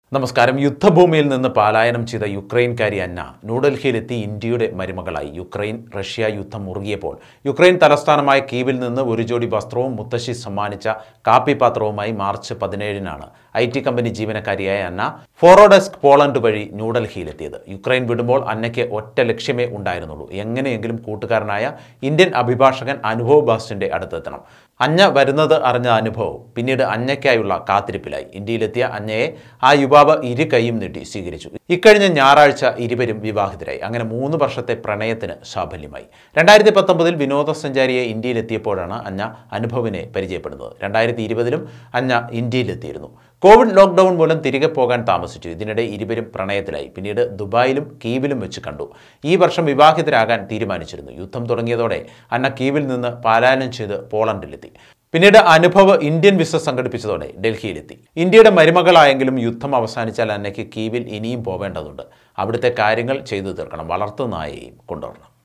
നമസ്കാരം യുദ്ധഭൂമിയിൽ നിന്ന് പലായനം ചെയ്ത യുക്രൈൻകാരി അന്ന ന്യൂഡൽഹിയിലെത്തി ഇന്ത്യയുടെ മരുമകളായി യുക്രൈൻ റഷ്യ യുദ്ധം മുറുകിയപ്പോൾ യുക്രൈൻ തലസ്ഥാനമായ കീവിൽ നിന്ന് ഒരു ജോഡി വസ്ത്രവും മുത്തശ്ശി സമ്മാനിച്ച കാപ്പിപാത്രവുമായി മാർച്ച് പതിനേഴിനാണ് ഐ ടി കമ്പനി ജീവനക്കാരിയായ അന്ന ഫോറോഡെസ്ക് പോളണ്ട് വഴി ന്യൂഡൽഹിയിലെത്തിയത് യുക്രൈൻ വിടുമ്പോൾ അന്നയ്ക്ക് ഒറ്റ ലക്ഷ്യമേ ഉണ്ടായിരുന്നുള്ളൂ എങ്ങനെയെങ്കിലും കൂട്ടുകാരനായ ഇന്ത്യൻ അഭിഭാഷകൻ അനുഭവ് ബാസ്റ്റിന്റെ അടുത്തെത്തണം അഞ്ഞ വരുന്നത് അറിഞ്ഞ അനുഭവം പിന്നീട് അഞ്ഞയ്ക്കായുള്ള കാത്തിരിപ്പിലായി ഇന്ത്യയിലെത്തിയ അഞ്ഞയെ ആ യുവാവ് ഇരു കൈയും നീട്ടി സ്വീകരിച്ചു ഇക്കഴിഞ്ഞ ഞായറാഴ്ച ഇരുവരും വിവാഹിതരായി അങ്ങനെ മൂന്ന് വർഷത്തെ പ്രണയത്തിന് സാഫല്യമായി രണ്ടായിരത്തി പത്തൊമ്പതിൽ വിനോദസഞ്ചാരിയെ ഇന്ത്യയിലെത്തിയപ്പോഴാണ് അഞ്ഞ അനുഭവിനെ പരിചയപ്പെടുന്നത് രണ്ടായിരത്തി ഇരുപതിലും അഞ്ഞ ഇന്ത്യയിലെത്തിയിരുന്നു കോവിഡ് ലോക്ക്ഡൌൺ മൂലം തിരികെ പോകാൻ താമസിച്ചു ഇതിനിടെ ഇരുവരും പ്രണയത്തിലായി പിന്നീട് ദുബായിലും കീവിലും വെച്ച് കണ്ടു ഈ വർഷം വിവാഹിതരാകാൻ തീരുമാനിച്ചിരുന്നു യുദ്ധം തുടങ്ങിയതോടെ അന്ന കീവിൽ നിന്ന് പലായനം ചെയ്ത് പോളണ്ടിലെത്തി പിന്നീട് അനുഭവ് ഇന്ത്യൻ വിസ സംഘടിപ്പിച്ചതോടെ ഡൽഹിയിലെത്തി ഇന്ത്യയുടെ മരുമകളായെങ്കിലും യുദ്ധം അവസാനിച്ചാൽ അന്നയ്ക്ക് കീവിൽ ഇനിയും പോവേണ്ടതുണ്ട് അവിടുത്തെ കാര്യങ്ങൾ ചെയ്തു തീർക്കണം വളർത്തുനായെയും കൊണ്ടുവരണം